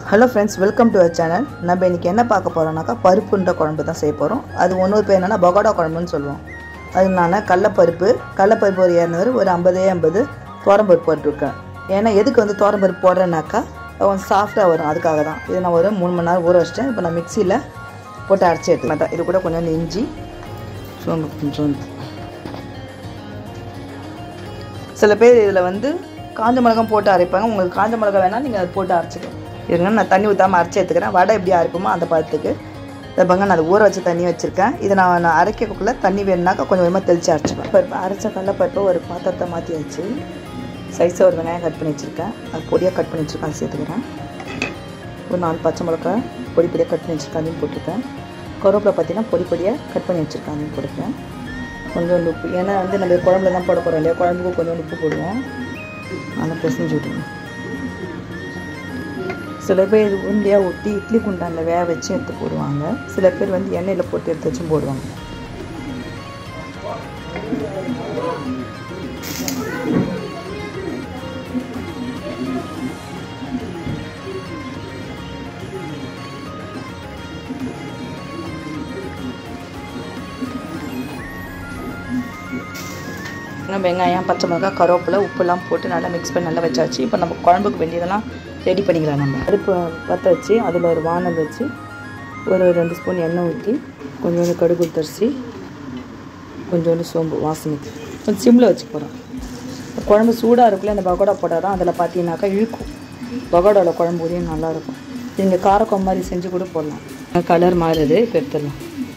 hello friends welcome to our channel நம்ம இன்றைக்கி என்ன பார்க்க போகிறோம்னாக்கா பருப்புன்ற குழம்பு தான் செய்ய போகிறோம் அது ஒன்று பேர் என்னென்னா பகோடா குழம்புன்னு சொல்லுவோம் அதுக்கு நான் கடலப்பருப்பு கடலப்பருப்பு ஒரு இரநூறு ஒரு ஐம்பதே ஐம்பது பருப்பு போட்டிருக்கேன் ஏன்னா எதுக்கு வந்து பருப்பு போடுறேன்னாக்கா அது கொஞ்சம் சாஃப்டாக வரும் அதுக்காக தான் இது நான் ஒரு மூணு மணி நேரம் ஊற வச்சிட்டேன் இப்போ நான் மிக்சியில் போட்டு அரைச்சி எடுத்துக்கிட்டேன் இது கூட கொஞ்சம் இஞ்சி சோம்பு கொஞ்சம் சில பேர் இதில் வந்து காஞ்ச மிளகாய் போட்டு அரைப்பாங்க உங்களுக்கு காஞ்ச மிளகாய் வேணால் நீங்கள் அதை போட்டு அரைச்சிக்கலாம் இருங்க நான் தண்ணி ஊற்றாமல் அரைச்சி எடுத்துக்கிறேன் வடை எப்படி அரைப்போமோ அந்த பதத்துக்கு இதை பாருங்க நான் அதை ஊற வச்ச தண்ணி வச்சுருக்கேன் இதை நான் நான் அரைக்கக்குள்ளே தண்ணி வேணுனாக்கா கொஞ்சம் கொஞ்சமாக தெளித்து அரைச்சிப்பேன் பருப்பு அரைச்ச கடலப்பருப்பை ஒரு பாத்திரத்தை மாற்றி வச்சு சைஸாக ஒரு வெங்காயம் கட் பண்ணி வச்சுருக்கேன் அது பொடியாக கட் பண்ணி வச்சுருக்கேன் அதை சேர்த்துக்கிறேன் ஒரு நாலு பச்சை மிளகாய் பொடி பொடியாக கட் பண்ணி வச்சுருக்கேன் அதையும் போட்டிருக்கேன் கருவேப்பிலை பார்த்தீங்கன்னா பொடி பொடியாக கட் பண்ணி வச்சுருக்கேன் அதையும் போட்டுருக்கேன் கொஞ்சோண்டு உப்பு ஏன்னா வந்து நம்ம குழம்புல தான் போட போகிறோம் இல்லையா குழம்புக்கு கொஞ்சோண்டு உப்பு போடுவோம் நல்லா பிசைஞ்சு விட்டுருவோம் சில பேர் இது உருண்டையாக ஊற்றி இட்லி குண்டானில் வேக வச்சு எடுத்து போடுவாங்க சில பேர் வந்து எண்ணெயில் போட்டு எடுத்து வச்சும் போடுவாங்க இன்னும் வெங்காயம் பச்சை மிளகாய் கருவேப்பிலை உப்புலாம் போட்டு நல்லா மிக்ஸ் பண்ணி நல்லா வச்சாச்சு இப்போ நம்ம குழம்புக்கு வேண்டியதெல்லாம் ரெடி பண்ணிக்கலாம் நம்ம அடுப்பு பற்ற வச்சு அதில் ஒரு வானல் வச்சு ஒரு ரெண்டு ஸ்பூன் எண்ணெய் ஊற்றி கொஞ்சோண்டு கடுகு தரிசி கொஞ்சோண்டு சோம்பு வாசனைக்கு கொஞ்சம் சிம்மில் வச்சு போகிறோம் குழம்பு சூடாக இருக்குல்ல இந்த பகோடா போட்டால் தான் அதில் பார்த்தீங்கன்னாக்கா இழுக்கும் பகோடாவில் குழம்பு ஊதியும் நல்லாயிருக்கும் நீங்கள் காரக்குழம்பு மாதிரி செஞ்சு கூட போடலாம் கலர் மாறுது இப்போ எடுத்துடலாம்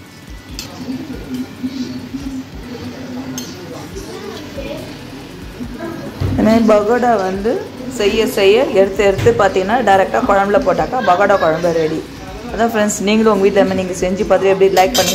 இதுமாதிரி பகோடா வந்து செய்ய செய்ய எடுத்து எடுத்து பார்த்தீங்கன்னா டேரெக்டாக குழம்புல போட்டாக்கா பகோடா குழம்பு ரெடி அதான் ஃப்ரெண்ட்ஸ் நீங்களும் உங்கள் வீட்டில் நீங்கள் செஞ்சு பார்த்துட்டு எப்படி லைக் பண்ணி